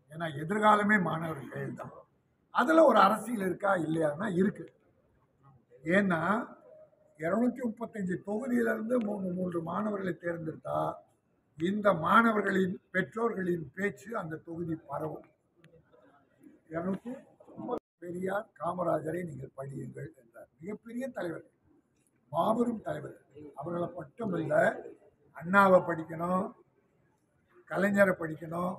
ஏன்னா எதிர்காலமே மாணவர்கள் கையில் தான் அதில் ஒரு அரசியல் இருக்கா இல்லையான்னா இருக்கு ஏன்னா இரநூத்தி முப்பத்தஞ்சு தொகுதியிலிருந்து மூணு மூன்று மாணவர்களை தேர்ந்தெடுத்தா இந்த மாணவர்களின் பெற்றோர்களின் பேச்சு அந்த தொகுதி பரவும் இரநூத்தி பெரியார் காமராஜரை நீங்கள் படியுங்கள் என்றார் மிகப்பெரிய தலைவர்கள் மாபெரும் தலைவர்கள் அவர்களை மட்டுமில்ல அண்ணாவை படிக்கணும் கலைஞரை படிக்கணும்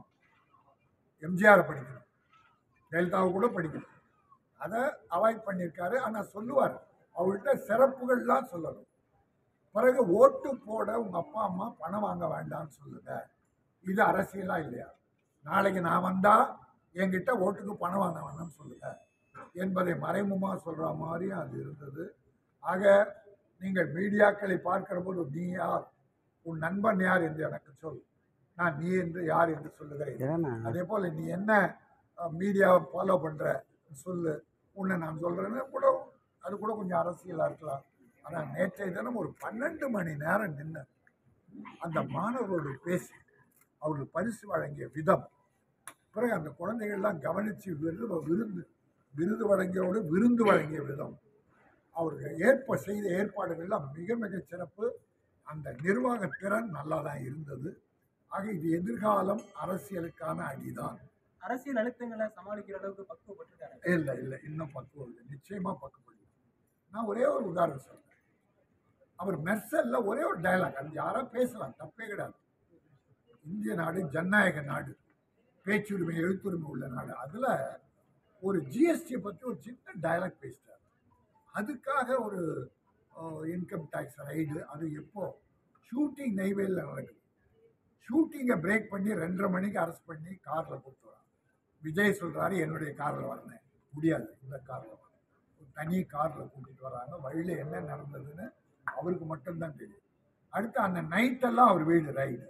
எம்ஜிஆரை படிக்கணும் ஜெயலலிதாவை கூட படிக்கணும் அதை அவாய்ட் பண்ணியிருக்காரு ஆனால் சொல்லுவார் அவர்கிட்ட சிறப்புகள்லாம் சொல்லணும் பிறகு ஓட்டு போட உங்கள் அப்பா அம்மா பணம் வாங்க வேண்டாம்னு சொல்லுங்க இது அரசியலா இல்லையா நாளைக்கு நான் வந்தால் என்கிட்ட ஓட்டுக்கு பணம் வாங்க வேண்டாம்னு சொல்லுங்க என்பதை மறைமுகமாக சொல்கிற மாதிரியும் அது இருந்தது ஆக நீங்கள் மீடியாக்களை பார்க்கிற போது நீ யார் உன் நண்பன் யார் என்று எனக்கு சொல் நான் நீ என்று யார் என்று சொல்லுகிறேன் அதே போல் நீ என்ன மீடியாவை ஃபாலோ பண்ணுற சொல்லு உன்னை நான் சொல்கிறேன்னு கூட அது கூட கொஞ்சம் அரசியலாக இருக்கலாம் ஆனால் நேற்றைய தினம் ஒரு பன்னெண்டு மணி நேரம் நின்று அந்த மாணவரோடு பேசி அவர்களுக்கு பரிசு வழங்கிய விதம் பிறகு அந்த குழந்தைகள்லாம் கவனித்து விருது விருந்து விருது வழங்கியோடு விருந்து வழங்கிய விதம் அவர்கள் ஏற்ப செய்த ஏற்பாடுகள்லாம் மிக மிக சிறப்பு அந்த நிர்வாக திறன் நல்லா தான் இருந்தது ஆக இது எதிர்காலம் அரசியலுக்கான அடிதான் அரசியல் அழுத்தங்களை சமாளிக்கிற அளவுக்கு பக்குவப்பட்டிருக்காரு இல்லை இல்லை இன்னும் பக்குவம் இல்லை நிச்சயமாக பக்குவம் இல்லை. நான் ஒரே ஒரு உதாரணம் சொல்றேன் அவர் மெர்சல்ல ஒரே ஒரு டயலாக் அது யாரோ பேசலாம் தப்பே கிடையாது இந்திய நாடு ஜனநாயக நாடு பேச்சுரிமை எழுத்துரிமை உள்ள நாடு அதில் ஒரு ஜிஎஸ்டியை பற்றி ஒரு சின்ன டயலாக் பேசிட்டார் அதுக்காக ஒரு இன்கம் டேக்ஸ் ரைடு அது எப்போ ஷூட்டிங் நெய்வேலியில் நடக்குது ஷூட்டிங்கை பிரேக் பண்ணி ரெண்டரை மணிக்கு அரெஸ்ட் பண்ணி காரில் கூப்பிட்டு வராங்க விஜய் சொல்கிறாரு என்னுடைய காரில் வரேன் முடியாது இந்த காரில் வரேன் ஒரு தனி காரில் கூட்டிகிட்டு வராங்க வழியில் என்ன நடந்ததுன்னு அவருக்கு மட்டும்தான் தெரியும் அடுத்து அந்த நைட்டெல்லாம் அவர் வீடு ரைடு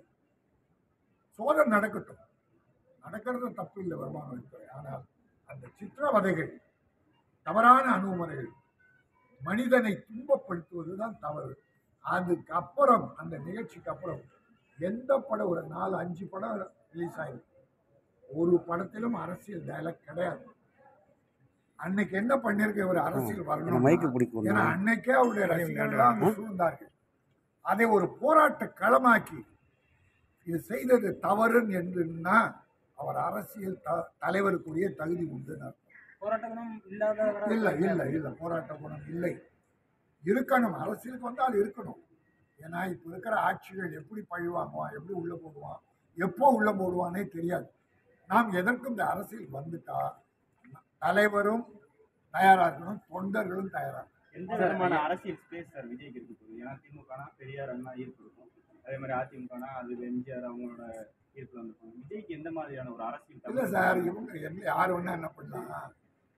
சோதனை நடக்கட்டும் நடக்கிறது தப்பு இல்லை வருமானம் வரித்துறை ஆனால் அந்த சித்திரவதைகள் தவறான அணுகுமுறைகள் மனிதனை துன்பப்படுத்துவது தான் தவறு அதுக்கு அப்புறம் அந்த நிகழ்ச்சிக்கு அப்புறம் எந்த படம் ஒரு நாலு அஞ்சு படம் ரிலீஸ் ஆயிருக்கு ஒரு படத்திலும் அரசியல் டயலாக் கிடையாது அன்னைக்கு என்ன பண்ணிருக்க ஒரு அரசியல் வரணும் மைக்கு பிடிக்கும் ஏன்னா அன்னைக்கே அவருடைய ரசிகர்கள் அங்கு சூழ்ந்தார்கள் அதை ஒரு போராட்ட களமாக்கி இது செய்தது தவறுன்னு என்றுன்னா அவர் அரசியல் த தலைவருக்குரிய தகுதி உண்டுன்னு அர்த்தம். போராட்ட குணம் இல்லாதவரா இல்லை இல்லை இல்லை போராட்ட குணம் இல்லை இருக்கணும் அரசியலுக்கு வந்தால் இருக்கணும் ஏன்னா இப்போ இருக்கிற ஆட்சிகள் எப்படி பழி வாங்குவான் எப்படி உள்ளே போடுவான் எப்போ உள்ளே போடுவானே தெரியாது நாம் எதற்கும் இந்த அரசியல் வந்துட்டா தலைவரும் தயாராக இருக்கணும் தொண்டர்களும் தயாராக இருக்கணும் எந்த விதமான அரசியல் ஸ்பேஸ் சார் விஜய்க்கு இருக்கு போகுது ஏன்னா திமுகனா பெரியார் அண்ணா ஈர்ப்பு இருக்கும் அதே மாதிரி அதிமுகனா அது எம்ஜிஆர் அவங்களோட ஈர்ப்புல வந்துருப்பாங்க விஜய்க்கு எந்த மாதிரியான ஒரு அரசியல் இல்லை தமிழ் சார் இவங்க என்ன யார் வேணா என்ன பண்ணலாம்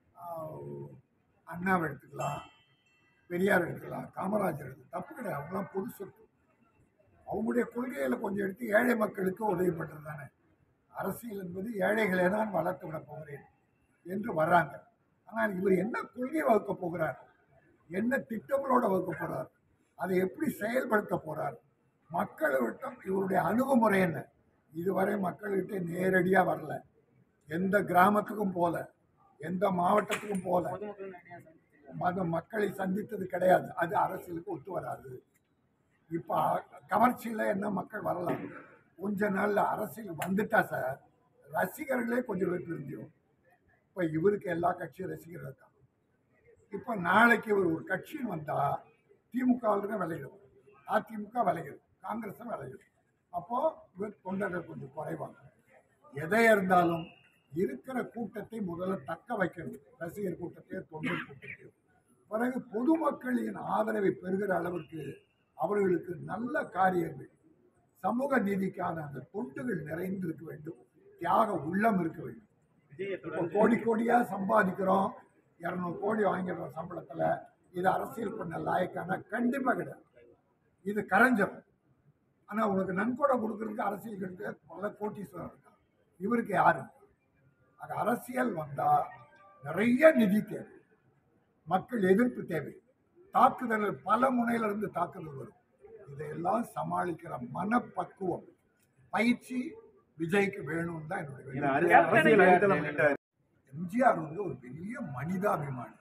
ஆஹ் அண்ணாவை எடுத்துக்கலாம் பெரியார் எடுத்துக்கலாம் காமராஜர் எடுத்து தப்பு கிடையாது அவங்களாம் பொது சொத்து அவங்களுடைய கொள்கைகளை கொஞ்சம் எடுத்து ஏழை மக்களுக்கு உதவி பண்ணுறது தானே அரசியல் என்பது ஏழைகளை தான் வளர்த்து விட போகிறேன் என்று வர்றாங்க ஆனால் இவர் என்ன கொள்கை வகுக்க போகிறார் என்ன திட்டங்களோட வகுக்க போகிறார் அதை எப்படி செயல்படுத்த போகிறார் மக்களை விட்டும் இவருடைய அணுகுமுறை என்ன இதுவரை மக்கள்கிட்ட நேரடியாக வரல எந்த கிராமத்துக்கும் போல எந்த மாவட்டத்துக்கும் போல பொதுமக்கள் நிறைய சந்திச்சிருக்காரு. மத மக்களை சந்தித்தது கிடையாது அது அரசியலுக்கு ஒத்து வராது இப்போ கவர்ச்சியில் என்ன மக்கள் வரலாம் கொஞ்ச நாளில் அரசியல் வந்துட்டா சார் ரசிகர்களே கொஞ்சம் பேர் பிரிஞ்சிடும் இப்போ இவருக்கு எல்லா கட்சியும் ரசிகர்கள் இருக்காங்க இப்போ நாளைக்கு இவர் ஒரு கட்சின்னு வந்தால் திமுகவில் தான் விளையிடும் அதிமுக விளையிடும் காங்கிரஸும் விளையிடும் அப்போது இவர் தொண்டர்கள் கொஞ்சம் குறைவாங்க எதை இருந்தாலும் இருக்கிற கூட்டத்தை முதல்ல தக்க வைக்கணும் ரசிகர் கூட்டத்தையோ தொண்டர் கூட்டத்தையோ பிறகு பொதுமக்களின் ஆதரவை பெறுகிற அளவுக்கு அவர்களுக்கு நல்ல காரியங்கள் சமூக நீதிக்கான அந்த தொண்டுகள் நிறைந்திருக்க வேண்டும் தியாக உள்ளம் இருக்க வேண்டும் விஜயை இப்போ தொடர்ந்து கோடி கோடியாக சம்பாதிக்கிறோம் இரநூறு கோடி வாங்கிடுறோம் சம்பளத்தில் இது அரசியல் பண்ண லாயக்கான கண்டிப்பாக கிடையாது இது கரைஞ்சிடும் ஆனால் உனக்கு நன்கொடை கொடுக்கறதுக்கு அரசியல் கிடையாது பல கோட்டீஸ்வரர் இருக்கான் இவருக்கு யாரு அது அரசியல் வந்தால் நிறைய நிதி தேவை மக்கள் எதிர்ப்பு தேவை தாக்குதல் பல முனையில இருந்து தாக்குதல் வரும் இதையெல்லாம் சமாளிக்கிற மனப்பக்குவம் பயிற்சி விஜய்க்கு வேணும்னு தான் என்னுடைய ஏன்னா விருப்பம். அரசியல் அரசியல் அடித்தளம் இட்டாரு. எம்ஜிஆர் வந்து ஒரு பெரிய மனிதாபிமானி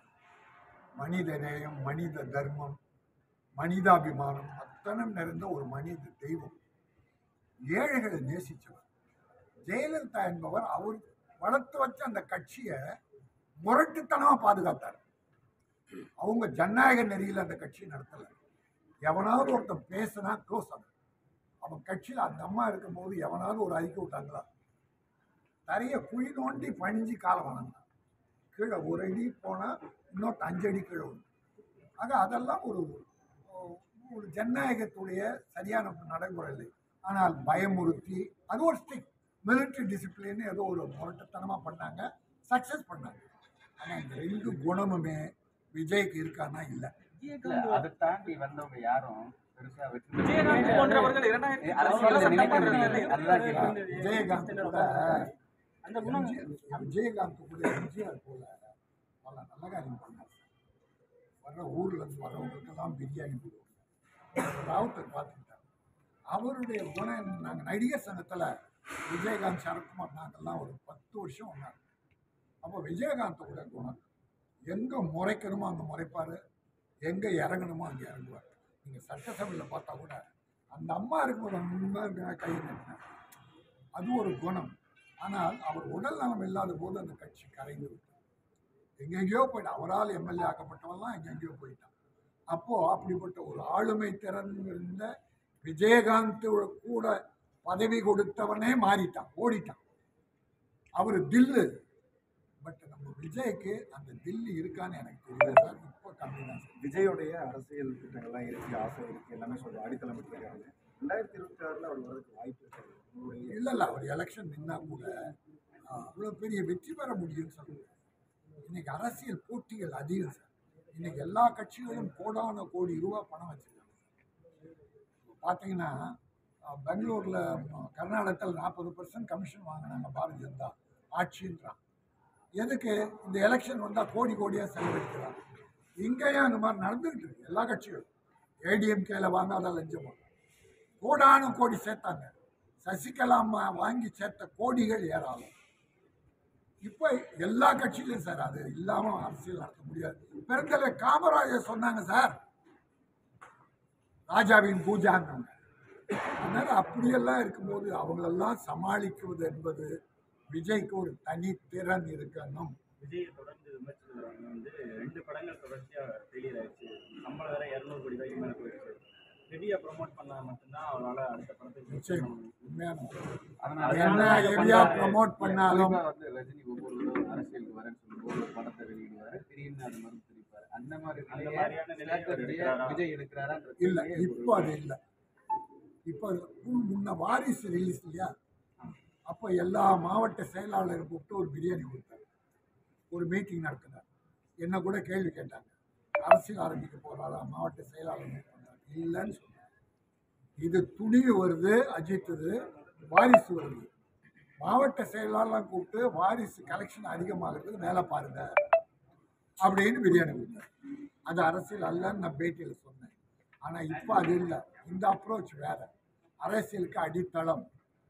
மனித நேயம் மனித தர்மம் மனிதாபிமானம் அத்தனை நிறைந்த ஒரு மனித தெய்வம் ஏழைகளை நேசிச்சவர் ஜெயலலிதா என்பவர் அவர் வளர்த்து வச்ச அந்த கட்சியை முரட்டுத்தனமா பாதுகாத்தார் அவங்க ஜனநாயக நெறியில் அந்த கட்சியை நடத்தல எவனாவது ஒருத்தன் பேசினா க்ளோஸ் ஆகும் அவன் கட்சியில் அந்த அம்மா இருக்கும்போது எவனாவது ஒரு அறிக்கை விட்டாங்களா நிறைய குழி நோண்டி பணிஞ்சு காலம் வளர்ந்தான் கீழே ஒரு அடி போனால் இன்னொரு அஞ்சு அடி கீழே வரும் ஆக அதெல்லாம் ஒரு ஒரு ஜனநாயகத்துடைய சரியான நடைமுறை இல்லை ஆனால் பயமுறுத்தி அது ஒரு ஸ்டிக் மிலிட்ரி டிசிப்ளின் ஏதோ ஒரு முரட்டுத்தனமாக பண்ணாங்க சக்ஸஸ் பண்ணாங்க ஆனால் இந்த ரெண்டு குணமுமே விஜய்க்கு இருக்கான்னா இல்லை இல்ல, விஜயகாந்த் அதை தாண்டி வந்தவங்க யாரும் பெருசா வெற்றி விஜயகாந்த் பெற போன்றவர்கள் இரண்டாயிரத்தி அரசியல்ல பதினாறு நினைக்கிறது சட்டமன்றத்தில் இல்லை. அதுதான் கேள்வி. இருந்து விஜயகாந்த் கூட அந்த குணம் எம்ஜிஆர் விஜயகாந்த் கூட எம்ஜிஆர் போல பல நல்ல காரியம் பண்ணார் வர்ற ஊர்ல இருந்து வர்றவங்களுக்கெல்லாம் பிரியாணி போடுவாங்க ராவுத்தர் பார்த்துக்கிட்டார் அவருடைய குணம் நாங்கள் நடிகர் சங்கத்தில் விஜயகாந்த் சரத்குமார் நாங்கள்லாம் ஒரு பத்து வருஷம் ஒன்றாங்க அப்போ விஜயகாந்தோட குணம் எங்கே முறைக்கணுமோ அங்கே முறைப்பார் எங்கே இறங்கணுமோ அங்கே இறங்குவார் நீங்கள் சட்டசபையில் பார்த்தா கூட அந்த அம்மா இருக்கும்போது ரொம்ப கை நிற்கிறார் அது ஒரு குணம் ஆனால் அவர் உடல் நலம் இல்லாத போது அந்த கட்சி கரைந்து விட்டது எங்கெங்கேயோ போயிட்டான் அவரால் எம்எல்ஏ ஆக்கப்பட்டவன்லாம் எங்கெங்கேயோ போயிட்டான் அப்போ அப்படிப்பட்ட ஒரு ஆளுமை திறன் இருந்த விஜயகாந்த் கூட பதவி கொடுத்தவனே மாறிட்டான் ஓடிட்டான் அவர் தில்லு பட் நம்ம விஜய்க்கு அந்த தில்லு இருக்கான்னு எனக்கு தெரியல சார் இப்போ கம்மி தான் சார் விஜயோடைய அரசியல் திட்டங்கள்லாம் இருக்கு ஆசை இருக்கு எல்லாமே சொல்ற அடித்தளம் இருக்காங்க ரெண்டாயிரத்தி இருபத்தி ஆறுல அவர் வரதுக்கு வாய்ப்பு இருக்காது உங்களுடைய இல்லை இல்லை அவர் எலெக்ஷன் நின்னா கூட அவ்வளோ பெரிய வெற்றி பெற முடியும்னு சொல்லுங்க இன்னைக்கு அரசியல் போட்டிகள் அதிகம் சார் இன்னைக்கு எல்லா கட்சிகளும் கோடான கோடி ரூபா பணம் வச்சிருக்காங்க பார்த்தீங்கன்னா அஹ், பெங்களூர்ல ம, கர்நாடகத்தில் நாற்பது பர்சன்ட் கமிஷன் வாங்கினாங்க பாரதிய ஜனதா ஆட்சின்றான் எதுக்கு இந்த எலெக்ஷன் வந்தால் கோடி கோடியாக செலவழிக்கிறாங்க இங்கேயும் அந்த மாதிரி நடந்துகிட்டு இருக்கு எல்லா கட்சிகளும் ஏடிஎம்கேல வாங்காத லஞ்சமா கோடானு கோடி சேர்த்தாங்க சசிகலா அம்மா வாங்கி சேர்த்த கோடிகள் ஏராளம் இப்போ எல்லா கட்சியிலும் சார் அது இல்லாம அரசியல் நடத்த முடியாது பெருந்தலைவர் காமராஜர் சொன்னாங்க சார் ராஜாவின் பூஜாங்க அதனால அப்படியெல்லாம் இருக்கும்போது அவங்களெல்லாம் சமாளிக்குவது என்பது விஜய்க்கு ஒரு தனித்திறன் இருக்கணும் விஜயை தொடர்ந்து விமர்சிக்கிறவங்க வந்து ரெண்டு படங்கள் தொடர்ச்சியா ஃபெயிலியர் ஆயிடுச்சு சம்பளம் வேற இரநூறு கோடி ரூபாய்க்கு மேல போயிடுச்சு ஹெவியா ப்ரோமோட் பண்ணா மட்டும்தான் அவரால் அடுத்த படத்துக்கு நிச்சயம் உண்மையான அதனால என்ன தான் ஹெவியா பண்றாரு. ப்ரமோட் பண்ணாலும் குறிப்பா வந்து ரஜினி ஒவ்வொரு தடவை அரசியலுக்கு வரேன்னு சொல்லும்போது ஒரு படத்தை வெளியிடுவாரு திடீர்னு அது மறுத்து தெரிவிப்பாரு அந்த மாதிரி அந்த நிலையை மாதிரியான நிலையை அவர் விஜய் எடுக்கிறாரா? விஜய் எடுக்கிறாரான்ற இல்லை கேள்வியே இப்போ அது இல்லை இப்போ முன்ன வாரிசு ரிலீஸ் இல்லையா அப்போ எல்லா மாவட்ட செயலாளரும் கூப்பிட்டு ஒரு பிரியாணி கொடுத்தாரு ஒரு மீட்டிங் நடத்தினார் என்ன கூட கேள்வி கேட்டாங்க அரசியல் ஆரம்பிக்க போறாரா மாவட்ட செயலாளர் meet பண்றாரு. இல்லைன்னு சொன்னாங்க இது துணிவு வருது அஜித் இது வாரிசு வருது மாவட்ட செயலாளர்லாம் கூப்பிட்டு வாரிசு கலெக்ஷன் அதிகமாகிறதுக்கு வேலை பாருங்க அப்படின்னு பிரியாணி கொடுத்தாரு அது அரசியல் அல்லன்னு நான் பேட்டியில் சொன்னேன் ஆனால் இப்போ அது இல்லை இந்த அப்ரோச் வேற அரசியலுக்கு அடித்தளம்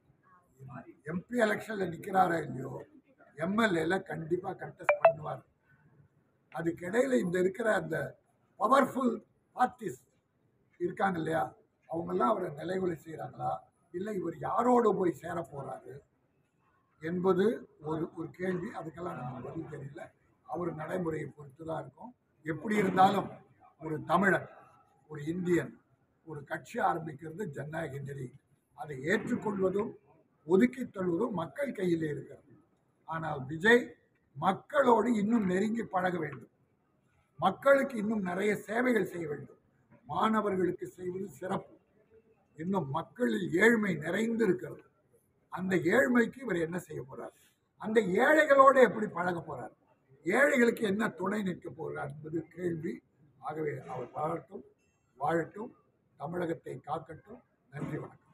எம்பி எலெக்ஷனில் நிற்கிறாரா இல்லையோ எம்எல்ஏல கண்டிப்பாக கண்டெஸ்ட் பண்ணுவார் அதுக்கிடையில் இந்த இருக்கிற அந்த பவர்ஃபுல் பார்ட்டிஸ் இருக்காங்க இல்லையா அவங்கெல்லாம் அவரை நிலைகுலை செய்கிறாங்களா இல்லை இவர் யாரோடு போய் சேர போகிறாரு என்பது ஒரு ஒரு கேள்வி அதுக்கெல்லாம் நமக்கு பதில் தெரியல அவர் நடைமுறையை பொறுத்து தான் இருக்கும் எப்படி இருந்தாலும் ஒரு தமிழன் ஒரு இந்தியன் ஒரு கட்சி ஆரம்பிக்கிறது ஜனநாயக நெறி அதை ஏற்றுக்கொள்வதும் ஒதுக்கி தள்ளுவதும் மக்கள் கையிலே இருக்கிறது ஆனால் விஜய் மக்களோடு இன்னும் நெருங்கி பழக வேண்டும் மக்களுக்கு இன்னும் நிறைய சேவைகள் செய்ய வேண்டும் மாணவர்களுக்கு செய்வது சிறப்பு இன்னும் மக்களில் ஏழ்மை நிறைந்து இருக்கிறது அந்த ஏழ்மைக்கு இவர் என்ன செய்ய போறார் அந்த ஏழைகளோடு எப்படி பழக போறார் ஏழைகளுக்கு என்ன துணை நிற்க போகிறார் என்பது கேள்வி ஆகவே அவர் வாழட்டும் வாழட்டும் தமிழகத்தை காக்கட்டும் நன்றி வணக்கம்